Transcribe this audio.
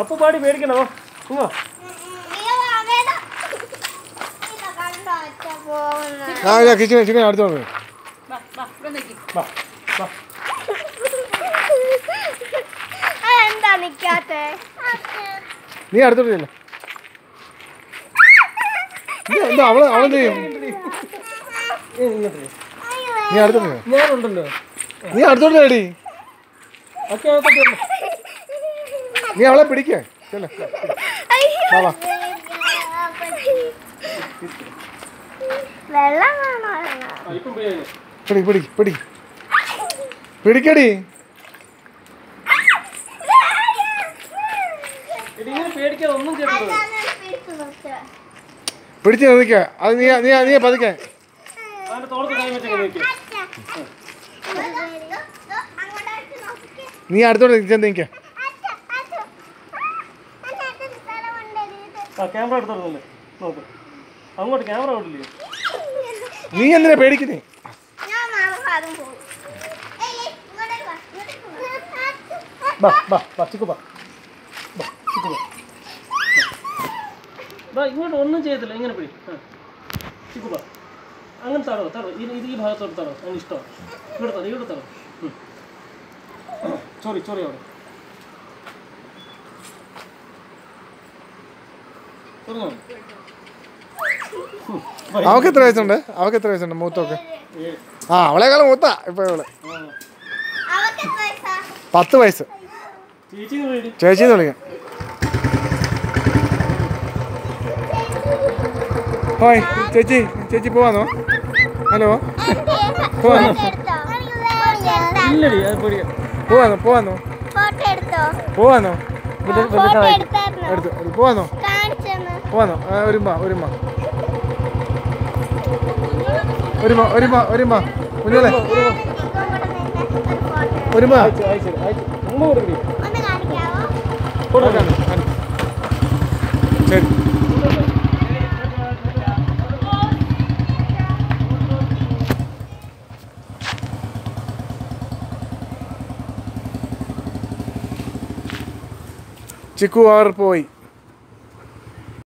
അപ്പൊ പാടി പേടിക്കണോ ഇങ്ങോ ആ ഇല്ല കിച്ചൺ ചിക്കൻ അടുത്തോണ്ട് പോയി. വാ വാ ഇവിടെ നിൽക്കും വാ വാ എന്താ നിക്കാത്തെ നീ അടുത്തോട്ട് ചെല്ല എന്താ അവള് അവളെന്ത് ചെയ്യും ഏ, ഇങ്ങോട്ട് വരൂ. നീ അടുത്തോട്ട് ചെല്ല്. ഞാനുണ്ടല്ലോ നീ അടുത്തോട്ട് നേടി ഒക്കെ അകത്തോട്ട് വരണം. നീ അവളെ പിടിക്കേ ചെല്ല വാ, വാ. വെള്ളം വേണോ ആ, ഇപ്പം പോയി പിടി പിടി പിടി പിടിക്കടി എടി ഇങ്ങനെ പേടിക്കാതെ ഒന്നും ചെയ്തില്ല പിടിച്ച് നിൽക്ക അത് നീ നീ നീ പതുക്കെ അവന്റെ തോളത്ത് കൈ വെച്ചൊക്കെ നോക്കി നീ അടുത്തോട്ട് ചെന്ന് നിൽക്ക ആ ക്യാമറ എടുത്തോളൂല്ലേ നോക്ക് അങ്ങോട്ട് ക്യാമറ ഓടില്ലേ നീ എന്തിനാ പേടിക്കുന്നേ ഞാൻ നാളെ സാധനം പോകും ഏയ്, ഏയ്, ഇങ്ങോട്ടേക്ക് വാ, ഇങ്ങോട്ടേക്ക് വാ. ബാ ബാ ബാ ചിക്കു ബാ ബാ ചിക്കു ബാ ബാ ഇങ്ങോട്ട് ഒന്നും ചെയ്യത്തില്ല ഇങ്ങനെ പിടി ആ ചിക്കു ബാ അങ്ങനെ തടോ തടോ ഇത് ഇത് ഈ ഭാഗത്തോട്ട് തടോ അതിന് ഇഷ്ടമാണ് ഇവിടെ തടോ ഇവിടെ തടോ സോറി സോറി അവിടെ തുറന്നോ? ഉം. ബാ, അവക്ക് എത്ര വയസ്സുണ്ട് അവക്ക് എത്ര വയസ്സുണ്ട് മൂത്തൊക്കെ ഏഴ്. ആ അവളെക്കാളും മൂത്ത ഇപ്പൊ ഇവള് ആ. അവക്ക് എത്ര വയസ്സാ? പത്ത് വയസ്സ് ചേച്ചി ഇങ്ങ് വിളി. ചേച്ചി എന്ന് വിളിക്കാം ഹായ് ചേച്ചി ചേച്ചി പോവാന്നോ ഹലോ പോവാന്നോ എടുത്തോ? ഫോട്ടോ എടുത്തോ? ഇല്ലടി അത് പേടിക്കാം പോവാന്നോ പോവാന്നോ ഫോട്ടോ എടുത്തോ പോവാന്നോ ഫോട്ടോ എടുത്തായിരുന്നോ എടുത്തു എടുത്തു. പോവാന്നോ കാണിച്ചെന്ന് പോവാന്നോ ആ, ഒരുമ്മ ഒരുമ്മ ഒരുമ്മ ഒരുമ്മ ഒരുമ്മ കുഞ്ഞോളെ ഒരുമ്മ അയച്ചു അയച്ചു അയച്ചു ഉമ്മ കൊടുക്കടി ഒന്ന് കാണിക്കാവോ കൊടുക്കാം ശരി ചിക്കു അവർ പോയി